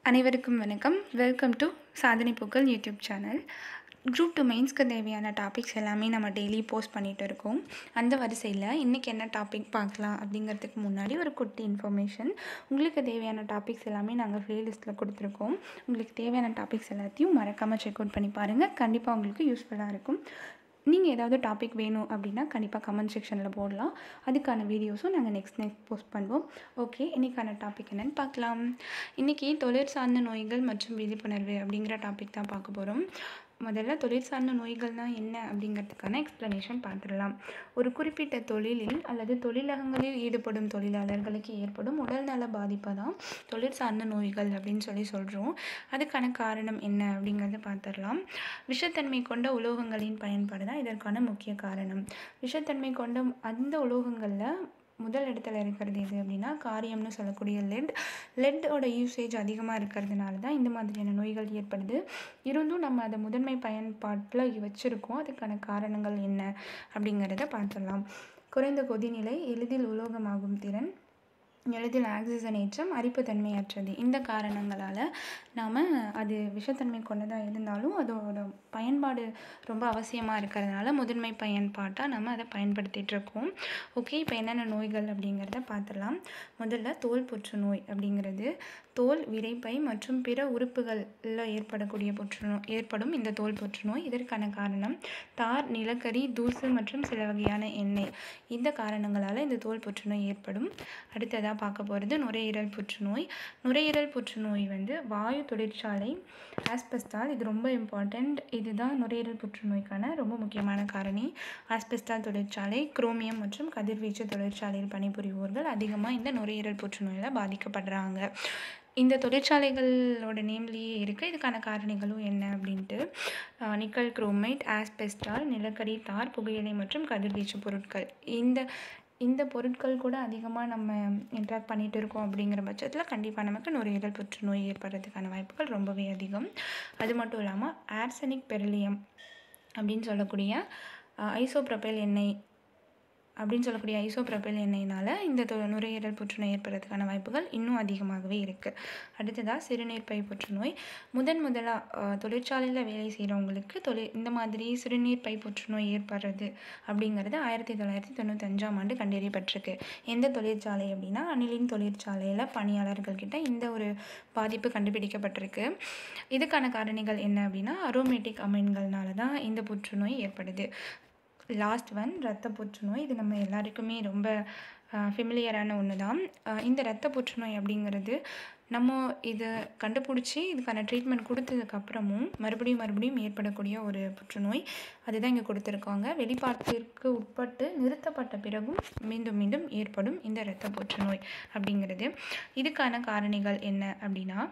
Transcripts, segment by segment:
அனைவருக்கும் வணக்கம் welcome to சாதனை பூக்கள் யூடியூப் சேனல் குரூப் டூ மெயின்ஸ்க்கு தேவையான டாபிக்ஸ் எல்லாமே நம்ம டெய்லி போஸ்ட் பண்ணிகிட்டு இருக்கோம் அந்த வரிசையில் இன்றைக்கி என்ன டாபிக் பார்க்கலாம் அப்படிங்கிறதுக்கு முன்னாடி ஒரு குட்டி இன்ஃபர்மேஷன் உங்களுக்கு தேவையான டாபிக்ஸ் எல்லாமே நாங்கள் ப்ளேலிஸ்ட்டில் கொடுத்துருக்கோம் உங்களுக்கு தேவையான டாபிக்ஸ் எல்லாத்தையும் மறக்காமல் செக் அவுட் பண்ணி பாருங்கள் கண்டிப்பாக உங்களுக்கு யூஸ்ஃபுல்லாக இருக்கும் நீங்கள் ஏதாவது டாபிக் வேணும் அப்படின்னா கண்டிப்பாக கமெண்ட் செக்ஷனில் போடலாம் அதுக்கான வீடியோஸும் நாங்கள் நெக்ஸ்ட் நெக்ஸ்ட் போஸ்ட் பண்ணுவோம் ஓகே இன்றைக்கான டாபிக் என்னென்னு பார்க்கலாம் இன்றைக்கி தொழில் சார்ந்த நோய்கள் மற்றும் விழிப்புணர்வு அப்படிங்கிற டாபிக் தான் பார்க்க போகிறோம் முதல்ல தொழில் சார்ந்த நோய்கள்னால் என்ன அப்படிங்கிறதுக்கான எக்ஸ்ப்ளனேஷன் பார்த்துடலாம் ஒரு குறிப்பிட்ட தொழிலில் அல்லது தொழிலகங்களில் ஈடுபடும் தொழிலாளர்களுக்கு ஏற்படும் உடல்நல பாதிப்பை தான் தொழில் சார்ந்த நோய்கள் அப்படின்னு சொல்லி சொல்கிறோம் அதுக்கான காரணம் என்ன அப்படிங்கிறத பார்த்துடலாம் விஷத்தன்மை கொண்ட உலோகங்களின் பயன்பாடு தான் இதற்கான முக்கிய காரணம் விஷத்தன்மை கொண்ட அந்த உலோகங்களில் முதல் இடத்துல இருக்கிறது எது அப்படின்னா காரியம்னு சொல்லக்கூடிய லெட் லெட்டோட யூசேஜ் அதிகமாக இருக்கிறதுனால தான் இந்த மாதிரியான நோய்கள் ஏற்படுது இருந்தும் நம்ம அதை முதன்மை பயன்பாட்டில் வச்சுருக்கோம் அதுக்கான காரணங்கள் என்ன அப்படிங்கிறத பார்த்துடலாம் குறைந்த கொதிநிலை எளிதில் உலோகமாகும் திறன் எளிதில் ஆக்சிஜனேற்றம் அரிப்புத்தன்மையற்றது இந்த காரணங்களால் நாம் அது விஷத்தன்மை கொண்டதாக இருந்தாலும் அதோட பயன்பாடு ரொம்ப அவசியமாக இருக்கிறதுனால முதன்மை பயன்பாட்டாக நம்ம அதை பயன்படுத்திகிட்டு இருக்கோம் ஓகே இப்போ என்னென்ன நோய்கள் அப்படிங்கிறத பார்த்துடலாம் முதல்ல தோல் புற்றுநோய் அப்படிங்கிறது தோல் விரைப்பை மற்றும் பிற உறுப்புகளில் ஏற்படக்கூடிய புற்றுநோய் ஏற்படும் இந்த தோல் புற்றுநோய் இதற்கான காரணம் தார் நிலக்கரி தூசு மற்றும் சில வகையான எண்ணெய் இந்த காரணங்களால் இந்த தோல் புற்றுநோய் ஏற்படும் அடுத்ததாக பார்க்க போகிறது நுரையீரல் புற்றுநோய் நுரையீரல் புற்றுநோய் வந்து வாயு தொழிற்சாலை ஆஸ்பெஸ்டால் இது ரொம்ப இம்பார்ட்டண்ட் இதுதான் நுரையீரல் புற்றுநோய்க்கான ரொம்ப முக்கியமான காரணி ஆஸ்பெஸ்டால் தொழிற்சாலை குரோமியம் மற்றும் கதிர்வீச்சு தொழிற்சாலையில் பணிபுரிவோர்கள் அதிகமாக இந்த நுரையீரல் புற்றுநோயில் பாதிக்கப்படுறாங்க இந்த தொழிற்சாலைகளோட நேம்லேயே இருக்குது இதுக்கான காரணிகளும் என்ன அப்படின்ட்டு நிக்கல் குரோமைட் ஆஸ்பெஸ்டால் நிலக்கரி தார் புகையிலை மற்றும் கதிர்வீச்சு பொருட்கள் இந்த இந்த பொருட்கள் கூட அதிகமாக நம்ம இன்ட்ராக்ட் பண்ணிகிட்டு இருக்கோம் அப்படிங்கிற பட்சத்தில் கண்டிப்பாக நமக்கு நுரையீரல் புற்றுநோய் ஏற்படுறதுக்கான வாய்ப்புகள் ரொம்பவே அதிகம் அது மட்டும் இல்லாமல் ஆர்சனிக் பெரிலியம் அப்படின்னு சொல்லக்கூடிய ஐசோப்ரொபைல் எண்ணெய் அப்படின்னு சொல்லக்கூடிய ஐசோப்ரொபைல் எண்ணெயினால் இந்த தொ நுரையீரல் புற்றுநோய் ஏற்படுறதுக்கான வாய்ப்புகள் இன்னும் அதிகமாகவே இருக்குது அடுத்ததாக சிறுநீர் பை புற்றுநோய் முதன் முதலாக தொழிற்சாலையில் வேலை செய்கிறவங்களுக்கு தொழில் இந்த மாதிரி சிறுநீர் பை புற்றுநோய் ஏற்படுறது அப்படிங்கிறது ஆயிரத்தி தொள்ளாயிரத்தி தொண்ணூத்தஞ்சாம் ஆண்டு கண்டறியப்பட்டிருக்கு எந்த தொழிற்சாலை அப்படின்னா அணிலின் தொழிற்சாலையில் பணியாளர்கள்கிட்ட இந்த ஒரு பாதிப்பு கண்டுபிடிக்கப்பட்டிருக்கு இதுக்கான காரணிகள் என்ன அப்படின்னா அரோமேட்டிக் அமைன்கள்னால தான் இந்த புற்றுநோய் ஏற்படுது லாஸ்ட் ஒன் ரத்த புற்றுநோய் இது நம்ம எல்லாருக்குமே ரொம்ப ஃபெமிலியரான ஒன்று தான் இந்த ரத்த புற்றுநோய் அப்படிங்கிறது நம்ம இதை கண்டுபிடிச்சி இதுக்கான ட்ரீட்மெண்ட் கொடுத்ததுக்கப்புறமும் மறுபடியும் மறுபடியும் ஏற்படக்கூடிய ஒரு புற்றுநோய் அதுதான் இங்கே கொடுத்துருக்காங்க வெளிப்பாட்டிற்கு உட்பட்டு நிறுத்தப்பட்ட பிறகும் மீண்டும் மீண்டும் ஏற்படும் இந்த இரத்த புற்றுநோய் அப்படிங்கிறது இதுக்கான காரணிகள் என்ன அப்படின்னா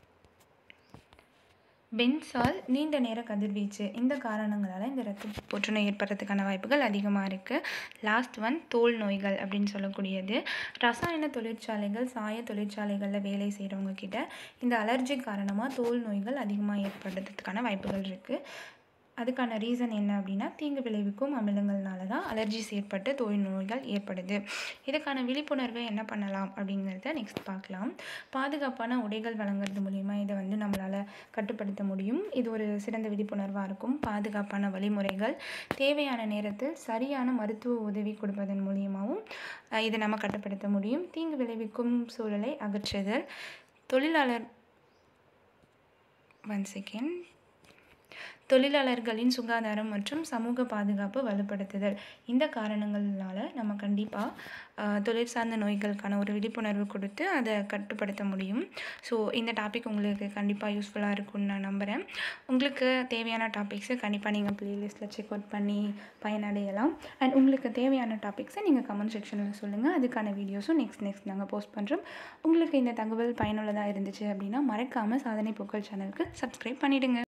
பென்சால் நீண்ட நேர கதிர்வீச்சு இந்த காரணங்களால் இந்த இரத்த புற்றுநோய் ஏற்படுறதுக்கான வாய்ப்புகள் அதிகமாக இருக்குது லாஸ்ட் ஒன் தோல் நோய்கள் அப்படின்னு சொல்லக்கூடியது ரசாயன தொழிற்சாலைகள் சாய தொழிற்சாலைகளில் வேலை செய்கிறவங்க கிட்ட இந்த அலர்ஜி காரணமாக தோல் நோய்கள் அதிகமாக ஏற்படுறதுக்கான வாய்ப்புகள் இருக்குது அதுக்கான ரீசன் என்ன அப்படின்னா தீங்கு விளைவிக்கும் அமிலங்கள்னால தான் அலர்ஜிஸ் ஏற்பட்டு தோல் நோய்கள் ஏற்படுது இதுக்கான விழிப்புணர்வை என்ன பண்ணலாம் அப்படிங்கிறத நெக்ஸ்ட் பார்க்கலாம் பாதுகாப்பான உடைகள் வழங்குறது மூலிமா இதை வந்து நம்மளால் கட்டுப்படுத்த முடியும் இது ஒரு சிறந்த விழிப்புணர்வாக இருக்கும் பாதுகாப்பான வழிமுறைகள் தேவையான நேரத்தில் சரியான மருத்துவ உதவி கொடுப்பதன் மூலியமாகவும் இதை நம்ம கட்டுப்படுத்த முடியும் தீங்கு விளைவிக்கும் சூழலை அகற்றுதல் தொழிலாளர் ஒன் செகண்ட் தொழிலாளர்களின் சுகாதாரம் மற்றும் சமூக பாதுகாப்பு வலுப்படுத்துதல் இந்த காரணங்கள்னால நம்ம கண்டிப்பாக தொழில் சார்ந்த நோய்களுக்கான ஒரு விழிப்புணர்வு கொடுத்து அதை கட்டுப்படுத்த முடியும் ஸோ இந்த டாபிக் உங்களுக்கு கண்டிப்பாக யூஸ்ஃபுல்லாக இருக்கும்னு நான் நம்புகிறேன் உங்களுக்கு தேவையான டாபிக்ஸை கண்டிப்பாக நீங்கள் ப்ளேலிஸ்ட்டில் செக் அவுட் பண்ணி பயனடையலாம் அண்ட் உங்களுக்கு தேவையான டாபிக்ஸை நீங்கள் கமெண்ட் செக்ஷனில் சொல்லுங்கள் அதுக்கான வீடியோஸும் நெக்ஸ்ட் நெக்ஸ்ட் நாங்கள் போஸ்ட் பண்ணுறோம் உங்களுக்கு இந்த தகவல் பயனுள்ளதாக இருந்துச்சு அப்படின்னா மறக்காமல் சாதனை பூக்கள் சேனலுக்கு சப்ஸ்கிரைப் பண்ணிவிடுங்க